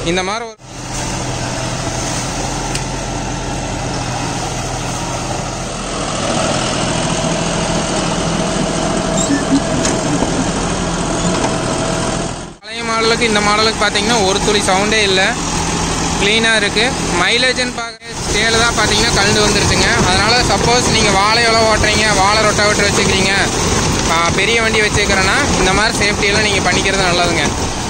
இந்த மாதிரி ஒரு பழைய மாடலுக்கு இந்த மாடலுக்கு பார்த்தீங்கன்னா ஒரு துளி சவுண்டே இல்லை க்ளீனாக இருக்குது மைலேஜ்னு பார்க்க தேல தான் பார்த்தீங்கன்னா கலந்து வந்துருச்சுங்க அதனால் சப்போஸ் நீங்கள் வாழை எவ்வளோ ஓட்டுறீங்க வாழை ரொட்டாவேட்டர் வச்சுக்கிறீங்க ஆ, பெரிய வண்டி வச்சுக்கிறேன்னா இந்த மாதிரி சேஃப்டியெல்லாம் நீங்கள் பண்ணிக்கிறது நல்லதுங்க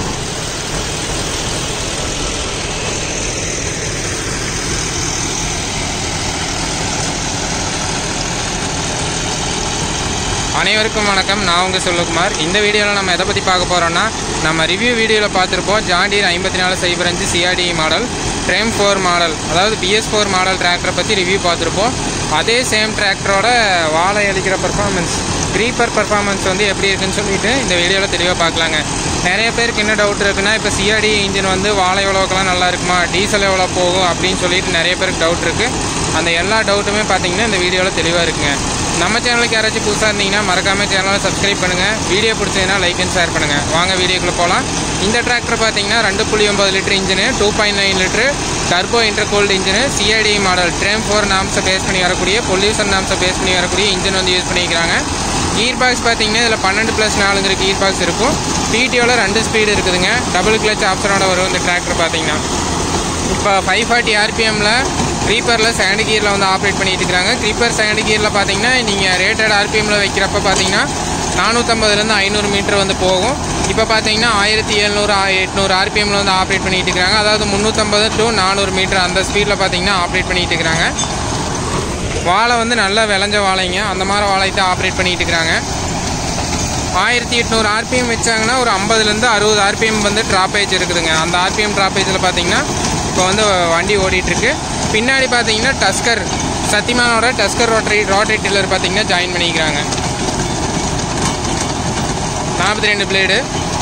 அனைவருக்கும் வணக்கம் நான் உங்கள் செல்வகுமார் இந்த வீடியோவில் நம்ம எதை பற்றி பார்க்க போகிறோம்னா நம்ம ரிவ்யூ வீடியோவில் பார்த்துருப்போம் ஜாண்டியர் ஐம்பத்தி நாலு சைபர் அஞ்சு CRD model TREM four model அதாவது பிஎஸ் ஃபோர் மாடல் டிராக்டரை பற்றி ரிவ்யூ பார்த்துருப்போம் அதே சேம் டிராக்டரோட வாழை அளிக்கிற பர்ஃபார்மன்ஸ் க்ரீப்பர் பர்ஃபார்மன்ஸ் வந்து எப்படி இருக்குன்னு சொல்லிட்டு இந்த வீடியோவில் தெளிவாக பார்க்கலாங்க நிறைய பேருக்கு என்ன டவுட் இருக்குன்னா இப்போ சிஆர்டி இன்ஜின் வந்து வாழை எவ்வளோக்கெல்லாம் நல்லா இருக்குமா டீசல் எவ்வளோ போகும் அப்படின்னு சொல்லிட்டு நிறைய பேருக்கு டவுட் இருக்குது அந்த எல்லா டவுட்டுமே பார்த்தீங்கன்னா இந்த வீடியோவில் தெளிவாக இருக்குங்க நம்ம சேனலுக்கு யாராச்சும் புதுசாக இருந்தீங்கன்னா மறக்காம சேனலை சப்ஸ்கிரைப் பண்ணுங்கள் வீடியோ பிடிச்சதுன்னா லைக் அண்ட் ஷேர் பண்ணுங்கள் வாங்க வீடியோக்குள்ளே போகலாம் இந்த டிராக்டர் பார்த்தீங்கன்னா ரெண்டு புள்ளி ஒன்பது litre engine two point nine litre turbo intercooled engine CID model TREM four நாம்ஸை பேஸ் பண்ணி வரக்கூடிய பொல்யூஷன் நாம்ஸை பேஸ் பண்ணி வரக்கூடிய இன்ஜின் வந்து யூஸ் பண்ணிக்கிறாங்க கீர் பாக்ஸ் பார்த்தீங்கன்னா இதில் பன்னெண்டு ப்ளஸ் நாலுங்கிற கீர் பாக்ஸ் இருக்கும் பிடிஓவில் ரெண்டு ஸ்பீடு இருக்குதுங்க டபுள் கிளச் ஆப்ஷனோட வரும் இந்த டிராக்டர் பார்த்தீங்கன்னா இப்போ ஃபைவ் ஃபார்ட்டி ஆர்பிஎம்மில் க்ரீப்பரில் செகண்ட் கியரில் வந்து ஆப்ரேட் பண்ணிட்டு இருக்காங்க க்ரீப்பர் செகண்ட் கியரில் பார்த்தீங்கன்னா நீங்கள் ரேட்டட் ஆர்பிஎம்மில் வைக்கிறப்ப பார்த்தீங்கன்னா நானூற்றம்பதுலேருந்து ஐநூறு மீட்டர் வந்து போகும் இப்போ பார்த்தீங்கன்னா ஆயிரத்தி எழுநூறு எட்நூறு ஆர்பிஎம்மில் வந்து ஆப்ரேட் பண்ணிட்டு இருக்காங்க அதாவது முந்நூற்றம்பது டு நானூறு மீட்டர் அந்த ஸ்பீடில் பார்த்தீங்கன்னா ஆப்ரேட் பண்ணிட்டு இருக்காங்க வாழை வந்து நல்லா விளைஞ்ச வாழைங்க அந்த மாதிரி வாழைத்தை ஆப்ரேட் பண்ணிட்டு இருக்கிறாங்க ஆயிரத்தி எட்நூறு ஆர்பிஎம் வச்சாங்கன்னா ஒரு ஐம்பதுலேருந்து அறுபது ஆர்பிஎம் வந்து ட்ராப்பேஜ் இருக்குதுங்க அந்த ஆர்பிஎம் ட்ராப்பேஜில் பார்த்தீங்கன்னா இப்போ வந்து வண்டி ஓடிட்டுருக்கு பின்னாடி பார்த்தீங்கன்னா டஸ்கர் சத்திமானோட டஸ்கர் ரோட்டரி ரோட்டரி டில்லர் பார்த்தீங்கன்னா ஜாயின் பண்ணிக்கிறாங்க நாற்பத்தி ரெண்டு பிளேடு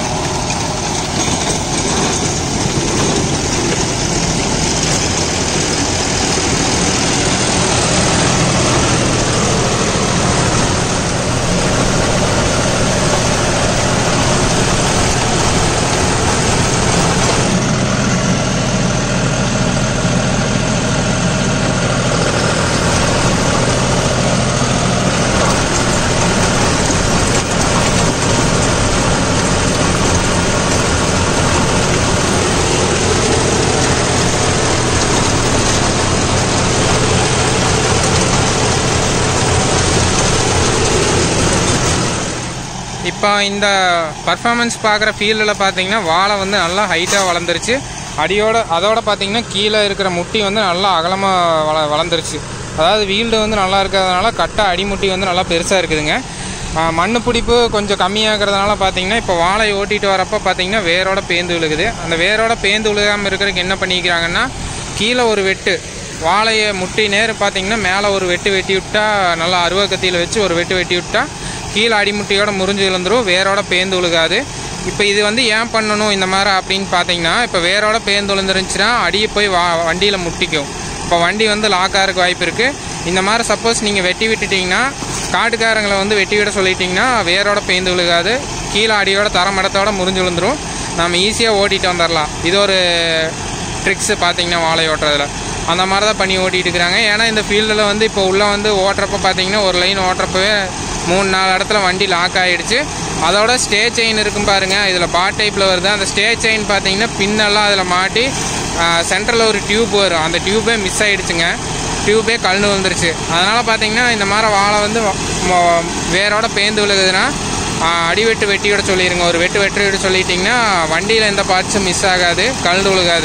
இப்போ இந்த பர்ஃபார்மன்ஸ் பார்க்குற ஃபீல்டில் பார்த்தீங்கன்னா வாழை வந்து நல்லா ஹைட்டாக வளர்ந்துருச்சு அடியோட அதோட பார்த்தீங்கன்னா கீழே இருக்கிற முட்டி வந்து நல்லா அகலமாக வள வளர்ந்துருச்சு அதாவது வீல்டு வந்து நல்லா இருக்கிறதுனால கட்டை அடிமுட்டி வந்து நல்லா பெருசாக இருக்குதுங்க மண் பிடிப்பு கொஞ்சம் கம்மியாகிறதுனால பார்த்தீங்கன்னா இப்போ வாழை ஓட்டிட்டு வரப்போ பார்த்தீங்கன்னா வேரோட பேந்து விழுகுது அந்த வேரோட பேந்து விழுகாமல் இருக்கிறதுக்கு என்ன பண்ணிக்கிறாங்கன்னா கீழே ஒரு வெட்டு வாழையை முட்டி நேர் பார்த்தீங்கன்னா மேலே ஒரு வெட்டு வெட்டி விட்டா நல்லா அருவா கத்தியில் வச்சு ஒரு வெட்டு வெட்டி விட்டா கீழே அடிமுட்டியோட முறிஞ்சு விழுந்துரும் வேரோட பேந்து விழுகாது இப்போ இது வந்து ஏன் பண்ணணும் இந்த மாதிரி அப்படின்னு பார்த்தீங்கன்னா இப்போ வேரோட பேந்து விழுந்துருந்துச்சுன்னா அடியை போய் வா வண்டியில் முட்டிக்கும் இப்போ வண்டி வந்து லாக் ஆகிறதுக்கு வாய்ப்பு இருக்குது இந்த மாதிரி சப்போஸ் நீங்கள் வெட்டி விட்டுட்டிங்கன்னா காட்டுக்காரங்களை வந்து வெட்டி விட சொல்லிட்டிங்கன்னா வேரோட பேந்து விழுகாது கீழே அடியோட தரமடத்தோட முறிஞ்சு விழுந்துரும் நம்ம ஈஸியாக ஓட்டிட்டு வந்துடலாம் இது ஒரு ட்ரிக்ஸு பார்த்தீங்கன்னா வாழை ஓட்டுறதுல அந்த மாதிரி தான் பண்ணி ஓட்டிகிட்டு இருக்கிறாங்க ஏன்னா இந்த ஃபீல்டில் வந்து இப்போ உள்ளே வந்து ஓட்டுறப்ப பார்த்தீங்கன்னா ஒரு லைன் ஓட்டுறப்பவே மூணு நாலு இடத்துல வண்டி லாக் ஆகிடுச்சு அதோட ஸ்டே செயின் இருக்கும் பாருங்க இதில் பாட் டைப்பில் வருது அந்த ஸ்டே செயின் பார்த்தீங்கன்னா பின்னெல்லாம் அதில் மாட்டி சென்டரில் ஒரு டியூப் வரும் அந்த டியூபே மிஸ் ஆகிடுச்சுங்க டியூபே கலந்து வந்துருச்சு அதனால் பார்த்தீங்கன்னா இந்த மாதிரி வாழை வந்து வ- மொ- வேரோட பேந்து விழுகுதுன்னா ஆ, அடிவெட்டு வெட்டி விட சொல்லிடுங்க ஒரு வெட்டு வெட்டி விட சொல்லிட்டிங்கன்னா வண்டியில் எந்த பார்ட்ஸும் மிஸ் ஆகாது கலந்து விழுகாது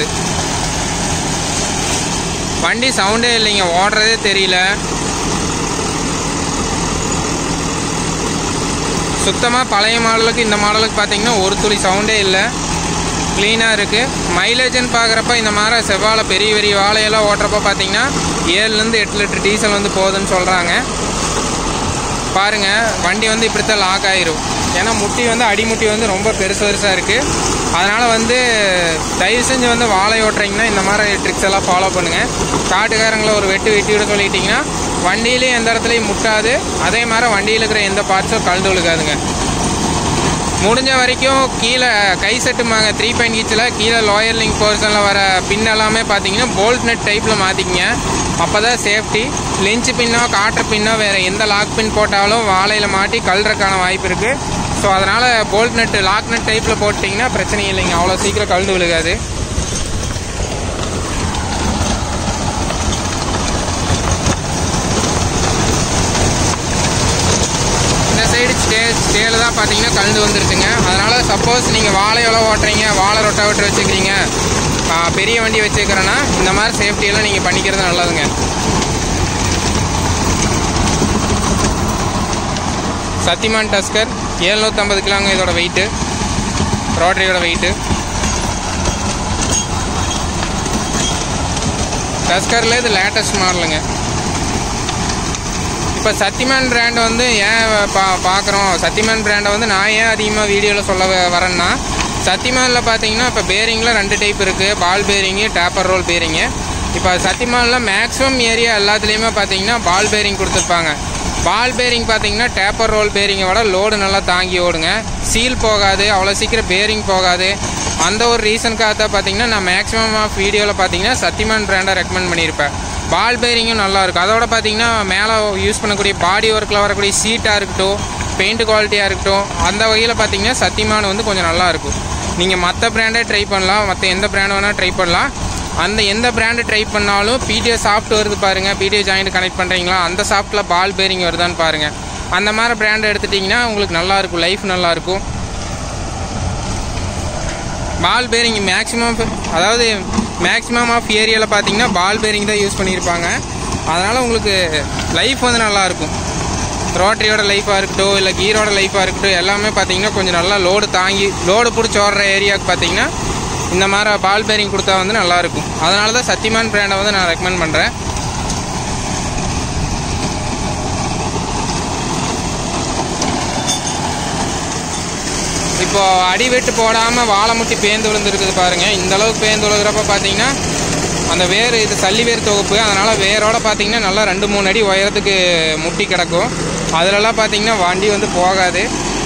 வண்டி சவுண்டே இல்லைங்க ஓடுறதே தெரியல சுத்தமாக பழைய மாடலுக்கு இந்த மாடலுக்கு பார்த்தீங்கன்னா ஒரு துளி சவுண்டே இல்லை க்ளீனாக இருக்குது மைலேஜ்னு பார்க்குறப்ப இந்த மாதிரி செவ்வாழை பெரிய பெரிய வாழையெல்லாம் ஓட்டுறப்ப பார்த்தீங்கன்னா ஏழுலேருந்து எட்டு லிட்டர் டீசல் வந்து போகுதுன்னு சொல்கிறாங்க பாருங்க வண்டி வந்து இப்படித்தான் லாக் ஆயிரும் ஏன்னா முட்டி வந்து அடிமுட்டி வந்து ரொம்ப பெருசு பெருசாக இருக்குது அதனால் வந்து தயவு செஞ்சு வந்து வாழை ஓட்டுறீங்கன்னா இந்த மாதிரி ட்ரிக்ஸ் எல்லாம் ஃபாலோ பண்ணுங்கள் காட்டுக்காரங்களை ஒரு வெட்டு வெட்டி விட சொல்லிட்டீங்கன்னா வண்டியிலையும் எந்த இடத்துலையும் முட்டாது அதே மாதிரி வண்டியில் இருக்கிற எந்த பார்ட்ஸும் கலந்து விழுகாதுங்க முடிஞ்ச வரைக்கும் கீழே கை செட்டுமாங்க த்ரீ பாயிண்ட் கீச்சில் கீழே லோயர் லிங்க் போர்ஷனில் வர பின் எல்லாமே பார்த்தீங்கன்னா போல்ட் நெட் டைப்பில் மாற்றிக்கிங்க அப்போ தான் சேஃப்டி லென்ச் பின்னோ காட்டர் பின்னோ வேறு எந்த லாக் பின் போட்டாலும் வாழையில் மாட்டி கழுறக்கான வாய்ப்பு இருக்குது ஸோ அதனால் போல்ட் நெட் லாக் நெட் டைப்பில் போட்டிங்கன்னா பிரச்சனை இல்லைங்க அவ்வளோ சீக்கிரம் கழுந்து விழுகாது இந்த சைடு ஸ்டே ஸ்டேல தான் பார்த்தீங்கன்னா கலந்து வந்துருச்சுங்க அதனால் சப்போஸ் நீங்கள் வாழை எவ்வளோ ஓட்டுறீங்க வாழை ரொட்டாவட்டர் வச்சுக்கிறீங்க ஆ, பெரிய வண்டி வச்சுக்கிறேன்னா இந்த மாதிரி சேஃப்டியெல்லாம் நீங்கள் பண்ணிக்கிறது நல்லதுங்க சத்திமான் டஸ்கர் ஏழ்நூற்றம்பது கிலோங்க இதோட வெயிட்டு ரோட்டரியோட வெயிட்டு டஸ்கரில் இது லேட்டஸ்ட் மாடலுங்க இப்போ சத்திமான் பிராண்ட் வந்து ஏன் பா பார்க்குறோம் சத்திமான் பிராண்டை வந்து நான் ஏன் அதிகமாக வீடியோவில் சொல்ல வ- வரேன்னா சத்திமானில் பார்த்தீங்கன்னா இப்போ பேரிங்கில் ரெண்டு டைப் இருக்குது ball bearing taper roll bearing இப்போ சத்திமானில் மேக்ஸிமம் ஏரியா எல்லாத்துலேயுமே பார்த்தீங்கன்னா பால் பேரிங் கொடுத்துருப்பாங்க பால் பேரிங் பார்த்தீங்கன்னா டேப்பர் ரோல் பேரிங்கை விட லோடு நல்லா தாங்கி ஓடுங்க சீல் போகாது அவ்வளோ சீக்கிரம் பேரிங் போகாது அந்த ஒரு ரீசனுக்காக தான் பார்த்தீங்கன்னா நான் மேக்ஸிமம் ஆஃப் வீடியோவில் பார்த்தீங்கன்னா சத்திமான் பிராண்டை ரெக்கமெண்ட் பண்ணியிருப்பேன் பால் பேரிங்கும் நல்லா இருக்கும் அதோட பார்த்தீங்கன்னா மேலே யூஸ் பண்ணக்கூடிய பாடி ஒர்க்கில் வரக்கூடிய சீட்டாக இருக்கட்டும் பெயிண்ட் குவாலிட்டியாக இருக்கட்டும் அந்த வகையில் பார்த்தீங்கன்னா சத்தியமான வந்து கொஞ்சம் நல்லா இருக்கும் நீங்கள் மற்ற பிராண்டே ட்ரை பண்ணலாம் மற்ற எந்த பிராண்ட் வேணால் ட்ரை பண்ணலாம் அந்த எந்த பிராண்டு ட்ரை பண்ணாலும் பிடிஓ சாஃப்ட் வருது பாருங்கள் பிடிஓ ஜாயிண்ட் கனெக்ட் பண்ணுறீங்களா அந்த சாஃப்ட்டில் பால் பேரிங் வருதான்னு பாருங்கள் அந்த மாதிரி பிராண்ட் எடுத்துட்டிங்கன்னா உங்களுக்கு நல்லா இருக்கும் லைஃப் நல்லா இருக்கும் பால் பேரிங் மேக்ஸிமம் அதாவது மேக்ஸிமம் ஆஃப் ஏரியாவில் பார்த்தீங்கன்னா பால் பேரிங் தான் யூஸ் பண்ணியிருப்பாங்க அதனால் உங்களுக்கு லைஃப் வந்து நல்லாயிருக்கும் ரோட்டரியோட லைஃபாக இருக்கட்டும் இல்லை கீரோட லைஃபாக இருக்கட்டும் எல்லாமே பார்த்தீங்கன்னா கொஞ்சம் நல்லா லோடு தாங்கி லோடு பிடிச்சி ஓடுற ஏரியாவுக்கு பார்த்தீங்கன்னா இந்த மாதிரி பால் பேரிங் கொடுத்தா வந்து நல்லாயிருக்கும் அதனால தான் சத்தியமான் பிராண்டை வந்து நான் ரெக்கமெண்ட் பண்ணுறேன் இப்போ அடி வெட்டு போடாமல் வாழை முட்டி பேந்து விழுந்துருக்குது பாருங்க இந்த அளவுக்கு பேந்து விழுகிறப்ப பார்த்தீங்கன்னா அந்த வேர் இது சல்லி வேர் தொகுப்பு அதனால் வேரோட பார்த்தீங்கன்னா நல்லா ரெண்டு மூணு அடி உயரத்துக்கு முட்டி கிடக்கும் அதிலலாம் பார்த்தீங்கன்னா வண்டி வந்து போகாது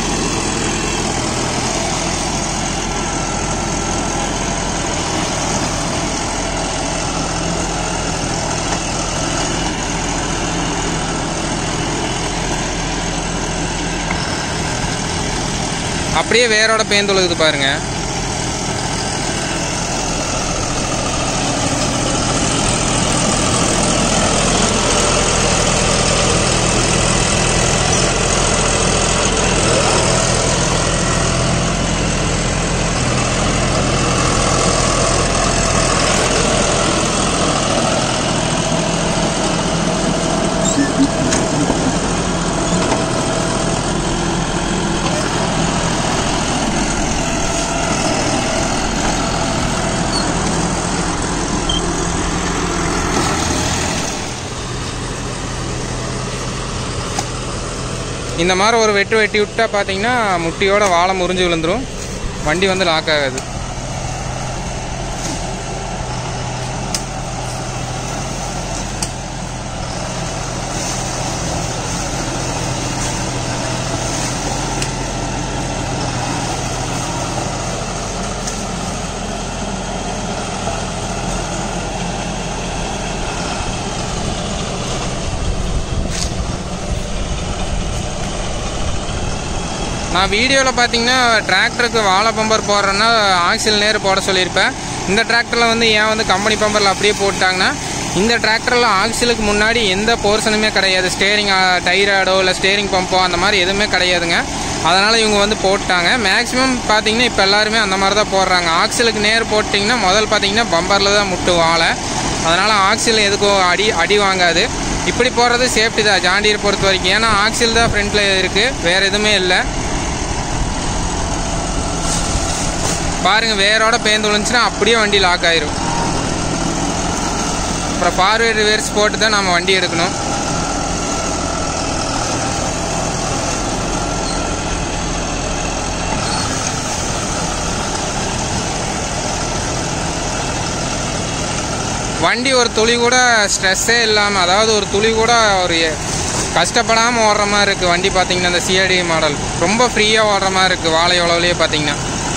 அப்படியே வேரோட பேந்து விழுகுது பாருங்க இந்த மாதிரி ஒரு வெட்டு வெட்டி விட்டா பார்த்தீங்கன்னா முட்டியோட வாழை முறிஞ்சு விழுந்துரும் வண்டி வந்து லாக் ஆகாது நான் வீடியோவில் பார்த்தீங்கன்னா டிராக்டருக்கு வாழை பம்பர் போடுறேன்னா ஆக்சில் நேர் போட சொல்லியிருப்பேன் இந்த டிராக்டரில் வந்து ஏன் வந்து கம்பெனி பம்பரில் அப்படியே போட்டாங்கன்னா இந்த டிராக்டரில் ஆக்சிலுக்கு முன்னாடி எந்த போர்ஷனுமே கிடையாது ஸ்டேரிங் டைராடோ இல்லை ஸ்டேரிங் பம்போ அந்த மாதிரி எதுவுமே கிடையாதுங்க அதனால் இவங்க வந்து போட்டாங்க மேக்ஸிமம் பார்த்தீங்கன்னா இப்போ எல்லாருமே அந்த மாதிரி தான் போடுறாங்க ஆக்சிலுக்கு நேர் போட்டிங்கன்னா முதல் பார்த்தீங்கன்னா பம்பரில் தான் முட்டு வாழை அதனால் ஆக்சில் எதுக்கும் அடி அடி வாங்காது இப்படி போகிறது சேஃப்டி தான் ஜாண்டியர் பொறுத்த வரைக்கும் ஏன்னா ஆக்சில் தான் ஃப்ரண்ட்டில் இருக்குது வேறு எதுவுமே இல்லை பாருங்க வேரோட பேந்து விழுந்துச்சுன்னா அப்படியே வண்டி லாக் ஆயிரும் அப்புறம் ஃபார்வேர்டு ரிவர்ஸ் போட்டு தான் நம்ம வண்டி எடுக்கணும் வண்டி ஒரு துளி கூட ஸ்ட்ரெஸ்ஸே இல்லாமல் அதாவது ஒரு துளி கூட ஒரு கஷ்டப்படாமல் ஓடுற மாதிரி இருக்குது வண்டி பார்த்தீங்கன்னா இந்த சிஆர்டி மாடல் ரொம்ப ஃப்ரீயாக ஓடுற மாதிரி இருக்குது வாழை உழவுலேயே பார்த்தீங்கன்னா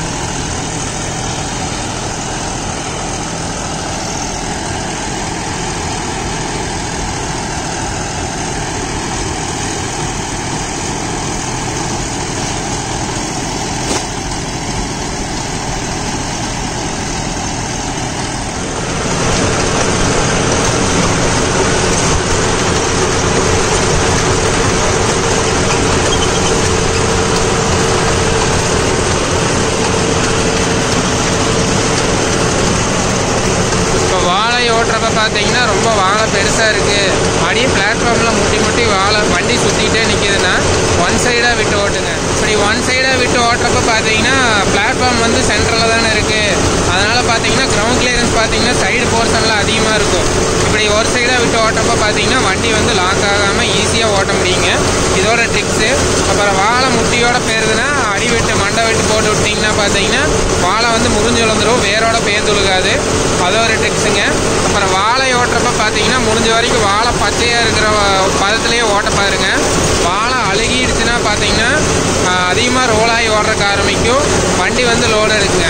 இப்போ வாழை ஓட்டுறப்ப பார்த்தீங்கன்னா ரொம்ப வாழை பெருசாக இருக்குது அப்படியே பிளாட்ஃபார்மில் முட்டி முட்டி வாழை வண்டி சுற்றிக்கிட்டே நிற்கிதுன்னா ஒன் சைடாக விட்டு ஓட்டுங்க இப்படி ஒன் சைடாக விட்டு ஓட்டுறப்ப பார்த்தீங்கன்னா பிளாட்ஃபார்ம் வந்து சென்டரில் தானே இருக்குது அதனால் பார்த்தீங்கன்னா கிரவுண்ட் கிளியரன்ஸ் பார்த்தீங்கன்னா சைடு போர்ஷனில் அதிகமாக இருக்கும் இப்படி ஒரு சைடாக விட்டு ஓட்டுறப்ப பார்த்தீங்கன்னா வண்டி வந்து லாக் ஆகாமல் ஈஸியாக ஓட்ட முடியுங்க இதோட ட்ரிக்ஸு அப்புறம் வாழை முட்டியோட பேருதுன்னா அடி விட்டு மண்டை விட்டு போட்டு விட்டிங்கன்னா பார்த்தீங்கன்னா வாழை வந்து முறிஞ்சு விழுந்துரும் வேரோட பேர்ந்து விழுகாது அது ஒரு ட்ரிக்ஸுங்க அப்புறம் வாழை ஓட்டுறப்ப பார்த்தீங்கன்னா முடிஞ்ச வரைக்கும் வாழை பச்சையாக இருக்கிற பதத்துலேயே ஓட்ட பாருங்க வாழை அழுகிடுச்சுன்னா பார்த்தீங்கன்னா அதிகமாக ரோல் ஆகி ஓடுறக்கு ஆரம்பிக்கும் வண்டி வந்து லோடு இருக்குங்க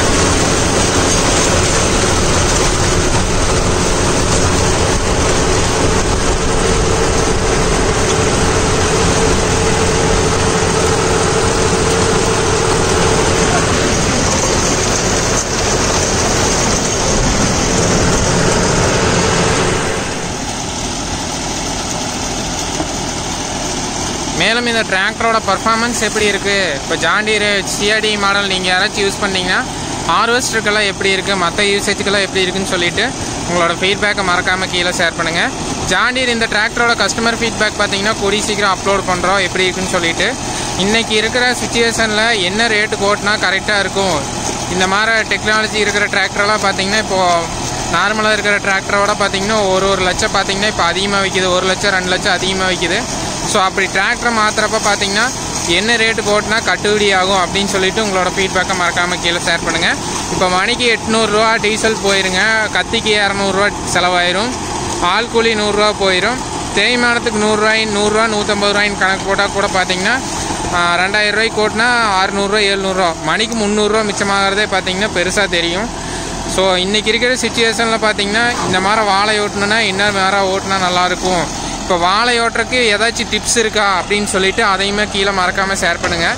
மேலும் இந்த டிராக்டரோட பர்ஃபார்மன்ஸ் எப்படி இருக்குது இப்போ ஜாண்டீர் சிஆர்டி மாடல் நீங்கள் யாராச்சும் யூஸ் பண்ணீங்கன்னா ஹார்வெஸ்டருக்கெல்லாம் எப்படி இருக்குது மற்ற யூசேஜுக்கெல்லாம் எப்படி இருக்குன்னு சொல்லிட்டு உங்களோட ஃபீட்பேக்கை மறக்காமல் கீழே ஷேர் பண்ணுங்கள் ஜாண்டீர் இந்த டிராக்டரோட கஸ்டமர் ஃபீட்பேக் பார்த்தீங்கன்னா கூடி சீக்கிரம் அப்லோட் பண்ணுறோம் எப்படி இருக்குன்னு சொல்லிட்டு இன்றைக்கி இருக்கிற சுச்சுவேஷனில் என்ன ரேட்டுக்கு ஓட்டினா கரெக்டாக இருக்கும் இந்த மாதிரி டெக்னாலஜி இருக்கிற டிராக்டரெல்லாம் பார்த்தீங்கன்னா இப்போது நார்மலாக இருக்கிற டிராக்டரோட பார்த்தீங்கன்னா ஒரு ஒரு லட்சம் பார்த்தீங்கன்னா இப்போ அதிகமாக விற்கிது ஒரு லட்சம் ரெண்டு லட்சம் அதிகமாக விற்கிது ஸோ அப்படி டிராக்டர் மாற்றுறப்ப பார்த்தீங்கன்னா என்ன ரேட்டு போட்டுனா கட்டுப்படி ஆகும் அப்படின்னு சொல்லிட்டு உங்களோட ஃபீட்பேக்கை மறக்காமல் கீழே ஷேர் பண்ணுங்கள் இப்போ மணிக்கு எட்நூறுரூவா டீசல் போயிருங்க கத்திக்கு இரநூறுவா செலவாயிரும் ஆள் கூலி நூறுரூவா போயிடும் தேய்மானத்துக்கு நூறுரூவாய் நூறுரூவா நூற்றம்பது ரூபாயின்னு கணக்கு போட்டால் கூட பார்த்தீங்கன்னா ரெண்டாயிரம் ரூபாய்க்கு ஓட்டினா அறுநூறுவா எழுநூறுவா மணிக்கு முந்நூறுரூவா மிச்சமாகிறதே பார்த்தீங்கன்னா பெருசாக தெரியும் ஸோ இன்றைக்கி இருக்கிற சுச்சுவேஷனில் பார்த்தீங்கன்னா இந்த மாதிரி வாழை ஓட்டணுன்னா என்ன மாதிரி ஓட்டினா நல்லாயிருக்கும் இப்போ வாழை ஓட்டுறதுக்கு ஏதாச்சும் டிப்ஸ் இருக்கா அப்படின்னு சொல்லிட்டு அதையுமே கீழே மறக்காமல் ஷேர் பண்ணுங்கள்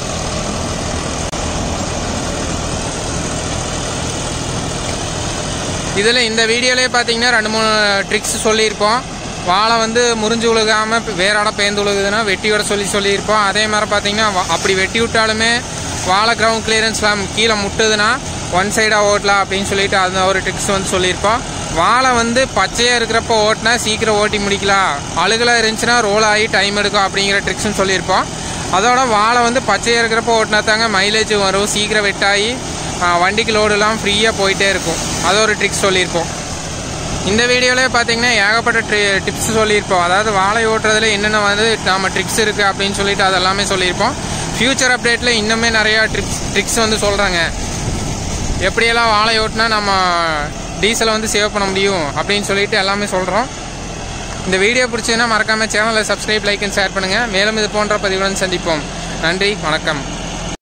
இதில் இந்த வீடியோலேயே பார்த்தீங்கன்னா ரெண்டு மூணு ட்ரிக்ஸ் சொல்லியிருப்போம் வாழை வந்து முறிஞ்சு விழுகாமல் வேறாட பேந்து விழுகுதுன்னா வெட்டியோட சொல்லி சொல்லியிருப்போம் அதே மாதிரி பார்த்தீங்கன்னா வா- அப்படி வெட்டி விட்டாலுமே வாழை கிரவுண்ட் கிளியரன்ஸ்லாம் கீழே முட்டுதுன்னா ஒன் சைடாக ஓட்டலாம் அப்படின்னு சொல்லிட்டு அந்த ஒரு ட்ரிக்ஸ் வந்து சொல்லியிருப்போம் வாழை வந்து பச்சையாக இருக்கிறப்ப ஓட்டினா சீக்கிரம் ஓட்டி முடிக்கலாம் அழுகலாக இருந்துச்சுன்னா ரோல் ஆகி டைம் எடுக்கும் அப்படிங்கிற ட்ரிக்ஸ்னு சொல்லியிருப்போம் அதோட வாழை வந்து பச்சையாக இருக்கிறப்ப ஓட்டினா தாங்க மைலேஜ் வரும் சீக்கிரம் வெட்டாகி ஆ, வண்டிக்கு லோடுலாம் ஃப்ரீயாக போயிட்டே இருக்கும் அது ஒரு ட்ரிக்ஸ் சொல்லியிருப்போம் இந்த வீடியோவில் பார்த்தீங்கன்னா ஏகப்பட்ட ட்ரி டிப்ஸ் சொல்லியிருப்போம் அதாவது வாழை ஓட்டுறதுல என்னென்ன வந்து நம்ம ட்ரிக்ஸ் இருக்குது அப்படின்னு சொல்லிட்டு அதெல்லாமே சொல்லியிருப்போம் ஃப்யூச்சர் அப்டேட்டில் இன்னுமே நிறையா ட்ரிக்ஸ் ட்ரிக்ஸ் வந்து சொல்கிறாங்க எப்படியெல்லாம் வாழை ஓட்டினா நம்ம டீசலை வந்து சேவ் பண்ண முடியும் அப்படின்னு சொல்லிட்டு எல்லாமே சொல்கிறோம் இந்த வீடியோ பிடிச்சதுன்னா மறக்காமல் சேனலை சப்ஸ்கிரைப் லைக் அண்ட் ஷேர் பண்ணுங்கள் மேலும் இது போன்ற பதிவுடன் சந்திப்போம் நன்றி வணக்கம்